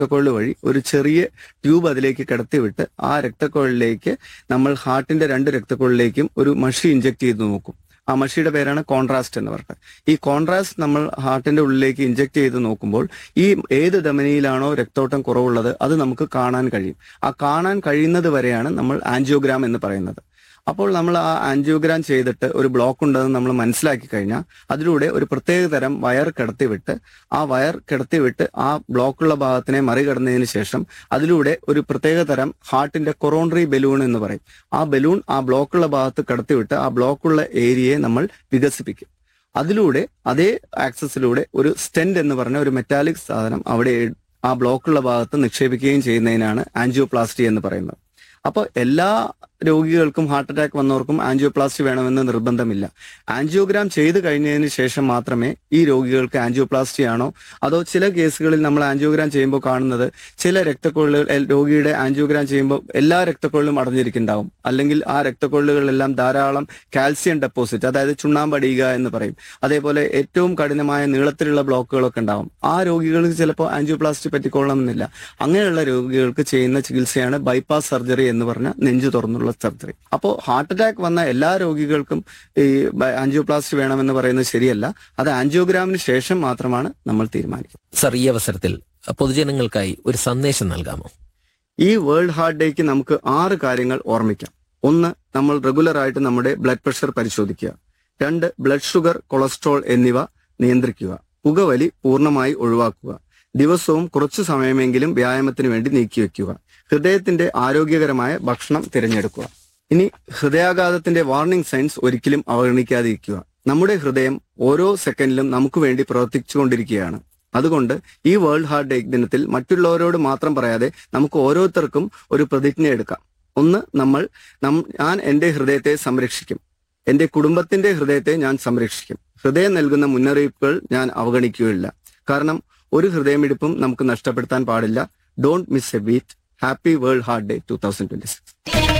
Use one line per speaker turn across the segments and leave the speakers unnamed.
രക്തക്കൊഴൽ വഴി ഒരു ചെറിയ ട്യൂബ് അതിലേക്ക് കിടത്തിവിട്ട് ആ രക്തക്കൊഴലിലേക്ക് നമ്മൾ ഹാർട്ടിന്റെ രണ്ട് രക്തക്കൊഴലിലേക്കും ഒരു മഷി ഇഞ്ചെക്ട് ചെയ്ത് നോക്കും ആ മഷിയുടെ പേരാണ് കോൺട്രാസ്റ്റ് എന്ന് പറഞ്ഞത് ഈ കോൺട്രാസ്റ്റ് നമ്മൾ ഹാർട്ടിന്റെ ഉള്ളിലേക്ക് ഇഞ്ചെക്ട് ചെയ്ത് നോക്കുമ്പോൾ ഈ ഏത് ധമനിയിലാണോ രക്തോട്ടം കുറവുള്ളത് അത് നമുക്ക് കാണാൻ കഴിയും ആ കാണാൻ കഴിയുന്നത് വരെയാണ് നമ്മൾ ആൻജിയോഗ്രാം എന്ന് പറയുന്നത് അപ്പോൾ നമ്മൾ ആ ആൻജിയോഗ്രാം ചെയ്തിട്ട് ഒരു ബ്ലോക്ക് ഉണ്ടെന്ന് നമ്മൾ മനസ്സിലാക്കി കഴിഞ്ഞാൽ അതിലൂടെ ഒരു പ്രത്യേക തരം വയർ കിടത്തിവിട്ട് ആ വയർ കിടത്തിവിട്ട് ആ ബ്ലോക്കുള്ള ഭാഗത്തിനെ മറികടന്നതിന് ശേഷം അതിലൂടെ ഒരു പ്രത്യേക തരം ഹാർട്ടിന്റെ കൊറോണറി ബലൂൺ എന്ന് പറയും ആ ബലൂൺ ആ ബ്ലോക്കുള്ള ഭാഗത്ത് കടത്തിവിട്ട് ആ ബ്ലോക്കുള്ള ഏരിയയെ നമ്മൾ വികസിപ്പിക്കും അതിലൂടെ അതേ ആക്സസിലൂടെ ഒരു സ്റ്റെന്റ് എന്ന് പറഞ്ഞ ഒരു മെറ്റാലിക് സാധനം അവിടെ ആ ബ്ലോക്കുള്ള ഭാഗത്ത് നിക്ഷേപിക്കുകയും ചെയ്യുന്നതിനാണ് ആൻജിയോപ്ലാസ്റ്റി എന്ന് പറയുന്നത് അപ്പോൾ എല്ലാ രോഗികൾക്കും ഹാർട്ട് അറ്റാക്ക് വന്നവർക്കും ആൻജിയോപ്ലാസ്റ്റി വേണമെന്ന് നിർബന്ധമില്ല ആൻജിയോഗ്രാം ചെയ്തു കഴിഞ്ഞതിന് ശേഷം മാത്രമേ ഈ രോഗികൾക്ക് ആൻജിയോപ്ലാസ്റ്റി ആണോ അതോ ചില കേസുകളിൽ നമ്മൾ ആൻജിയോഗ്രാം ചെയ്യുമ്പോൾ കാണുന്നത് ചില രക്തക്കൊള്ളുകൾ എൽ- രോഗിയുടെ ആൻജിയോഗ്രാം ചെയ്യുമ്പോൾ എല്ലാ രക്തക്കൊള്ളിലും അടഞ്ഞിരിക്കുന്നുണ്ടാവും അല്ലെങ്കിൽ ആ രക്തക്കൊള്ളുകളിലെല്ലാം ധാരാളം കാൽസ്യം ഡെപ്പോസിറ്റ് അതായത് ചുണ്ണാമ്പടിയുക എന്ന് പറയും അതേപോലെ ഏറ്റവും കഠിനമായ നീളത്തിലുള്ള ബ്ലോക്കുകളൊക്കെ ഉണ്ടാവും ആ രോഗികൾക്ക് ചിലപ്പോൾ ആൻജിയോപ്ലാസ്റ്റി പറ്റിക്കൊള്ളണമെന്നില്ല അങ്ങനെയുള്ള രോഗികൾക്ക് ചെയ്യുന്ന ചികിത്സയാണ് ബൈപ്പാസ് സർജറി എന്ന് പറഞ്ഞ നെഞ്ചു തുറന്നുള്ള സർജറി അപ്പോൾ ഹാർട്ട് അറ്റാക്ക് വന്ന എല്ലാ രോഗികൾക്കും ഈ ബ- ആൻജിയോപ്ലാസ്റ്റി വേണമെന്ന് പറയുന്നത് ശരിയല്ല അത് ആൻജിയോഗ്രാമിന് ശേഷം മാത്രമാണ് നമ്മൾ തീരുമാനിക്കുന്നത്
സർ ഈ അവസരത്തിൽ പൊതുജനങ്ങൾക്കായി ഒരു സന്ദേശം നൽകാമോ
ഈ വേൾഡ് ഹാർട്ട് ഡേക്ക് നമുക്ക് ആറ് കാര്യങ്ങൾ ഓർമ്മിക്കാം ഒന്ന് നമ്മൾ റെഗുലർ ആയിട്ട് നമ്മുടെ ബ്ലഡ് പ്രഷർ പരിശോധിക്കുക രണ്ട് ബ്ലഡ് ഷുഗർ കൊളസ്ട്രോൾ എന്നിവ നിയന്ത്രിക്കുക പുകവലി പൂർണ്ണമായി ഒഴിവാക്കുക ദിവസവും കുറച്ചു സമയമെങ്കിലും വ്യായാമത്തിന് വേണ്ടി നീക്കിവെക്കുക ഹൃദയത്തിന്റെ ആരോഗ്യകരമായ ഭക്ഷണം തിരഞ്ഞെടുക്കുക ഇനി ഹൃദയാഘാതത്തിന്റെ വാർണിംഗ് സൈൻസ് ഒരിക്കലും അവഗണിക്കാതിരിക്കുക നമ്മുടെ ഹൃദയം ഓരോ സെക്കൻഡിലും നമുക്ക് വേണ്ടി പ്രവർത്തിച്ചുകൊണ്ടിരിക്കുകയാണ് അതുകൊണ്ട് ഈ വേൾഡ് ഹാർട്ട് ഡേ ദിനത്തിൽ മറ്റുള്ളവരോട് മാത്രം പറയാതെ നമുക്ക് ഓരോരുത്തർക്കും ഒരു പ്രതിജ്ഞ എടുക്കാം ഒന്ന് നമ്മൾ നം- ഞാൻ എന്റെ ഹൃദയത്തെ സംരക്ഷിക്കും എന്റെ കുടുംബത്തിന്റെ ഹൃദയത്തെ ഞാൻ സംരക്ഷിക്കും ഹൃദയം നൽകുന്ന മുന്നറിയിപ്പുകൾ ഞാൻ അവഗണിക്കുകയില്ല കാരണം ഒരു ഹൃദയമിടിപ്പും നമുക്ക് നഷ്ടപ്പെടുത്താൻ പാടില്ല don't miss a beat happy world heart day two thousand twenty six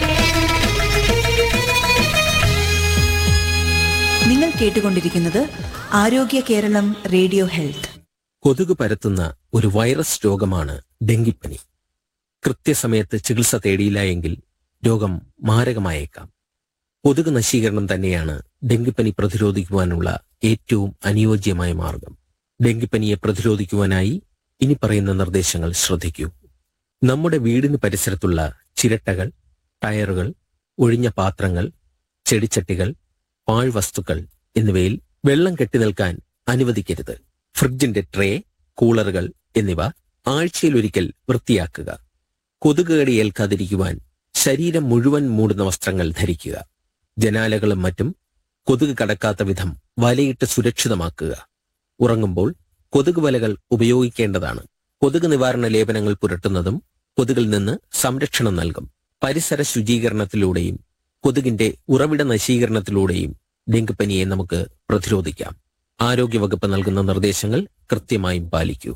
നിങ്ങൾ കേട്ടുകൊണ്ടിരിക്കുന്നത് ആരോഗ്യ കേരളം റേഡിയോ ഹെൽത്ത്
കൊതുക് പരത്തുന്ന ഒരു വൈറസ് രോഗമാണ് ഡെങ്കിപ്പനി കൃത്യസമയത്ത് ചികിത്സ തേടിയില്ല എങ്കിൽ രോഗം മാരകമായേക്കാം കൊതുക് നശീകരണം തന്നെയാണ് ഡെങ്കിപ്പനി പ്രതിരോധിക്കുവാനുള്ള ഏറ്റവും അനുയോജ്യമായ മാർഗം ഡെങ്കിപ്പനിയെ പ്രതിരോധിക്കുവാനായി ഇനി പറയുന്ന നിർദ്ദേശങ്ങൾ ശ്രദ്ധിക്കൂ നമ്മുടെ വീടിന് പരിസരത്തുള്ള ചിരട്ടകൾ ടയറുകൾ ഒഴിഞ്ഞ പാത്രങ്ങൾ ചെടിച്ചട്ടികൾ പാഴ്വസ്തുക്കൾ എന്നിവയിൽ വെള്ളം കെട്ടിനിൽക്കാൻ അനുവദിക്കരുത് ഫ്രിഡ്ജിന്റെ ട്രേ കൂളറുകൾ എന്നിവ ആഴ്ചയിലൊരിക്കൽ വൃത്തിയാക്കുക കൊതുകുകടി ഏൽക്കാതിരിക്കുവാൻ ശരീരം മുഴുവൻ മൂടുന്ന വസ്ത്രങ്ങൾ ധരിക്കുക ജനാലകളും മറ്റും കൊതുക് കടക്കാത്ത വിധം വലയിട്ട് സുരക്ഷിതമാക്കുക ഉറങ്ങുമ്പോൾ കൊതുക് വലകൾ ഉപയോഗിക്കേണ്ടതാണ് കൊതുക് നിവാരണ ലേപനങ്ങൾ പുരട്ടുന്നതും കൊതുകിൽ നിന്ന് സംരക്ഷണം നൽകും പരിസര ശുചീകരണത്തിലൂടെയും കൊതുകിന്റെ ഉറവിട നശീകരണത്തിലൂടെയും ഡെങ്കിപ്പനിയെ നമുക്ക് പ്രതിരോധിക്കാം ആരോഗ്യവകുപ്പ് നൽകുന്ന നിർദ്ദേശങ്ങൾ കൃത്യമായും പാലിക്കൂ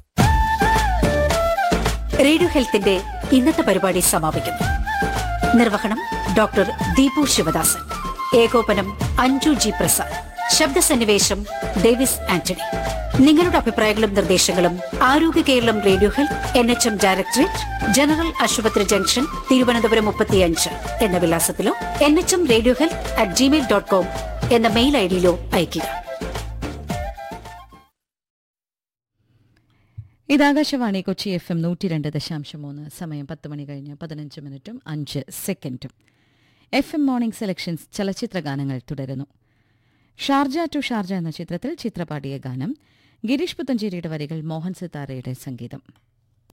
റേഡിയോ ഹെൽത്തിന്റെ ഇന്നത്തെ പരിപാടി സമാപിക്കുന്നു നിർവഹണം ഡോക്ടർ ദീപു ശിവദാസൻ ഏകോപനം അഞ്ജു ജി പ്രസാദ് ശബ്ദസന്നിവേശം ഡേവിസ് ആന്റണി നിങ്ങളുടെ അഭിപ്രായങ്ങളും നിർദ്ദേശങ്ങളും Arogya Keralam radio health N H M directorate general ആശുപത്രി ജംഗ്ഷൻ തിരുവനന്തപുരം മുപ്പത്തിയഞ്ച് എന്ന വിലാസത്തിലോ N H M radio health at Gmail dot com എന്ന മെയിൽ ഐ ഡിയിലോ അയയ്ക്കുക
ഇത് ആകാശവാണി കൊച്ചി എഫ് എം നൂറ്റി രണ്ട് ദശാംശം മൂന്ന് സമയം പത്ത് മണി കഴിഞ്ഞ് പതിനഞ്ച് മിനിറ്റും അഞ്ച് സെക്കൻഡും എഫ് എം മോർണിംഗ് സെലക്ഷൻസ് ചലച്ചിത്ര ഗാനങ്ങൾ തുടരുന്നു ഷാർജ ടു ഷാർജ എന്ന ചിത്രത്തിൽ ചിത്രപാടിയ ഗാനം ഗിരീഷ് പുത്തഞ്ചേരിയുടെ വരികൾ മോഹൻ സിത്താരയുടെ സംഗീതം